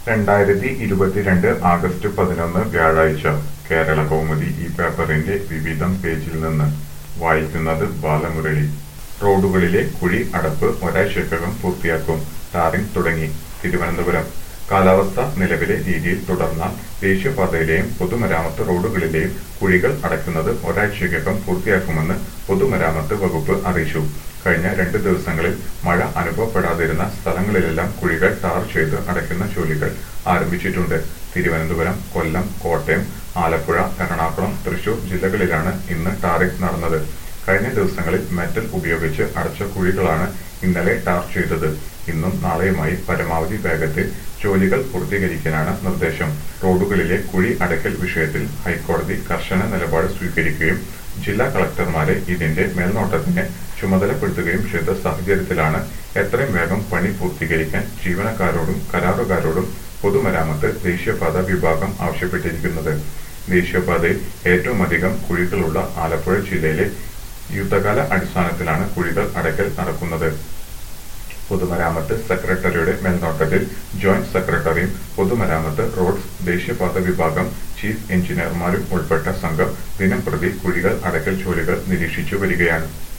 രണ്ടായിരത്തി ഇരുപത്തിരണ്ട് ആഗസ്റ്റ് പതിനൊന്ന് വ്യാഴാഴ്ച കേരള കൗമുദി ഈ പേപ്പറിന്റെ വിവിധം പേജിൽ നിന്ന് വായിക്കുന്നത് ബാലമുരളി റോഡുകളിലെ കുഴി അടപ്പ് ഒരാഴ്ചക്കകം പൂർത്തിയാക്കും ടാറിംഗ് തുടങ്ങി തിരുവനന്തപുരം കാലാവസ്ഥ നിലവിലെ രീതിയിൽ തുടർന്നാൽ ദേശീയപാതയിലെയും പൊതുമരാമത്ത് റോഡുകളിലെയും കുഴികൾ അടയ്ക്കുന്നത് ഒരാഴ്ചയ്ക്കകം പൂർത്തിയാക്കുമെന്ന് പൊതുമരാമത്ത് വകുപ്പ് അറിയിച്ചു കഴിഞ്ഞ രണ്ട് ദിവസങ്ങളിൽ മഴ അനുഭവപ്പെടാതിരുന്ന സ്ഥലങ്ങളിലെല്ലാം കുഴികൾ ടാർ ചെയ്ത് അടയ്ക്കുന്ന ജോലികൾ ആരംഭിച്ചിട്ടുണ്ട് തിരുവനന്തപുരം കൊല്ലം കോട്ടയം ആലപ്പുഴ എറണാകുളം തൃശൂർ ജില്ലകളിലാണ് ഇന്ന് ടാറിംഗ് നടന്നത് കഴിഞ്ഞ ദിവസങ്ങളിൽ മെറ്റൽ ഉപയോഗിച്ച് അടച്ച കുഴികളാണ് ഇന്നലെ ടാർ ചെയ്തത് ഇന്നും നാളെയുമായി പരമാവധി വേഗത്തിൽ ജോലികൾ പൂർത്തീകരിക്കാനാണ് നിർദ്ദേശം റോഡുകളിലെ കുഴി അടയ്ക്കൽ വിഷയത്തിൽ ഹൈക്കോടതി കർശന നിലപാട് സ്വീകരിക്കുകയും ജില്ലാ കളക്ടർമാരെ ഇതിന്റെ മേൽനോട്ടത്തിന് ചുമതലപ്പെടുത്തുകയും ചെയ്ത സാഹചര്യത്തിലാണ് എത്രയും വേഗം പണി പൂർത്തീകരിക്കാൻ ജീവനക്കാരോടും കരാറുകാരോടും പൊതുമരാമത്ത് ദേശീയപാത വിഭാഗം ആവശ്യപ്പെട്ടിരിക്കുന്നത് ദേശീയപാതയിൽ ഏറ്റവുമധികം കുഴികളുള്ള ആലപ്പുഴ ജില്ലയിലെ യുദ്ധകാല അടിസ്ഥാനത്തിലാണ് കുഴികൾ അടയ്ക്കൽ നടക്കുന്നത് പൊതുമരാമത്ത് സെക്രട്ടറിയുടെ മേൽനോട്ടത്തിൽ ജോയിന്റ് സെക്രട്ടറിയും പൊതുമരാമത്ത് റോഡ്സ് ദേശീയപാത വിഭാഗം ചീഫ് എഞ്ചിനീയർമാരും ഉൾപ്പെട്ട സംഘം ദിനം പ്രതി കുഴികൾ അടയ്ക്കൽ ജോലികൾ നിരീക്ഷിച്ചു വരികയാണ്